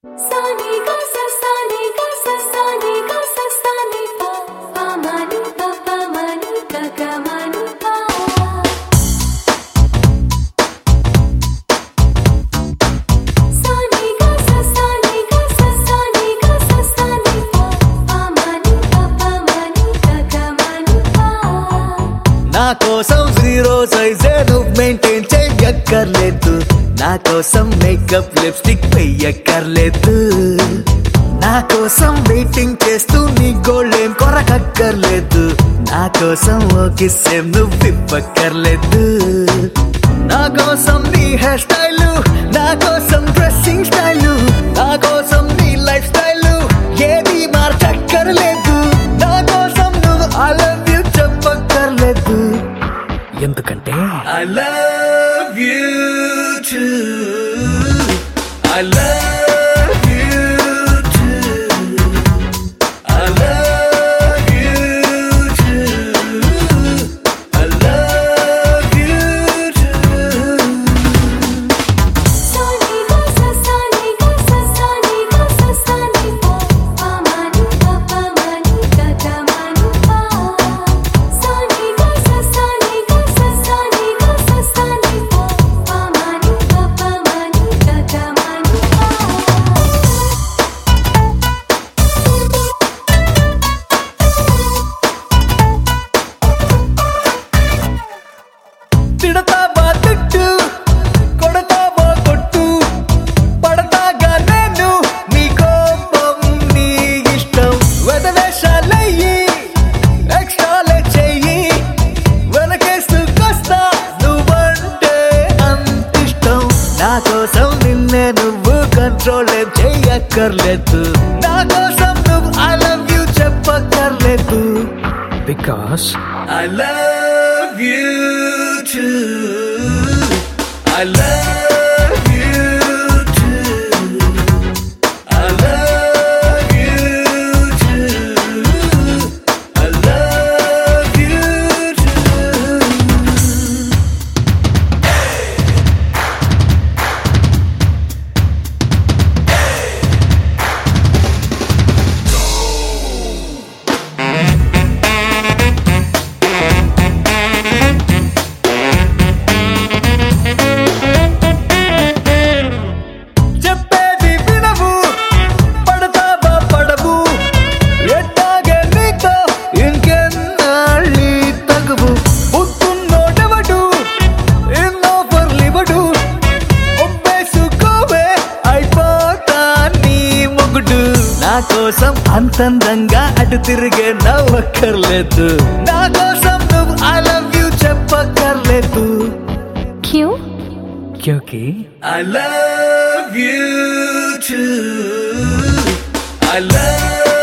Sani ga sa sani ga sa sani ga sa sani pa pa mani pa pa mani ga ga mani pa. Sani ga sa sani ga sa sani ga sa sani pa pa mani pa pa mani ga ga mani pa. నా కోసం zero సైజే నువ్వు maintain చెయ్యక్కర్లేదు నా కోసం makeup lipstick వెయ్యక్కర్లేదు నా కోసం waiting చేస్తూ నీ గోల్డ్ ఏం కొరకక్కర్లేదు నా కోసం ఓ కిస్ ఏం నువ్వు విప్పక్కర్లేదు నా కోసం నీ హెయిర్ స్టైల్ నా కోసం డ్రెస్సింగ్ స్టైల్ నా కోసం నీ లైఫ్ స్టైల్ ఏది మార్చక్కర్లేదు నా కోసం నువ్వు ఐ లవ్ యూ చెప్పక్కర్లేదు ఎందుకంటే I love you I love you I love you I love you Sani ga sa sani ga sa sani ga sa sani pa pa mani pa pa mani ga ga mani pa. Sani ga sa sani ga sa sani ga sa sani pa pa mani pa pa mani ga ga mani pa. తిడతావా తిట్టు కొడతావా కొట్టు పడతాగా నేను నీ కోపం నీ ఇష్టం వెదవేషాలయ్యి ఎక్స్ట్రాలే చెయ్యి వెనకేసుకొస్తా నువ్వంటే అంతిష్టం నా కోసం నిన్నే నువ్వు కంట్రోల్ ఏం చెయ్యక్కర్లేదు నా కోసం నువ్వు ఐ లవ్ యూ చెప్పక్కర్లేదు because I love you I love you I love you too. I love you too. చెప్పేది వినవు పడతావా పడవు ఎట్టాగే నీతో ఇంకెన్నాళ్ళి తగువు పుట్టున్నోడెవడు ఎన్నోఫర్లివడు ఒప్పేసుకోవే అయిపోతా నీ మొగుడు నా కోసం అంతందంగా అటు తిరిగే నవ్వక్కర్లేదు నా కోసం నువ్వు ఐ లవ్ యూ చెప్పక్కర్లేదు क्यों? क्योंकि I love you too. I love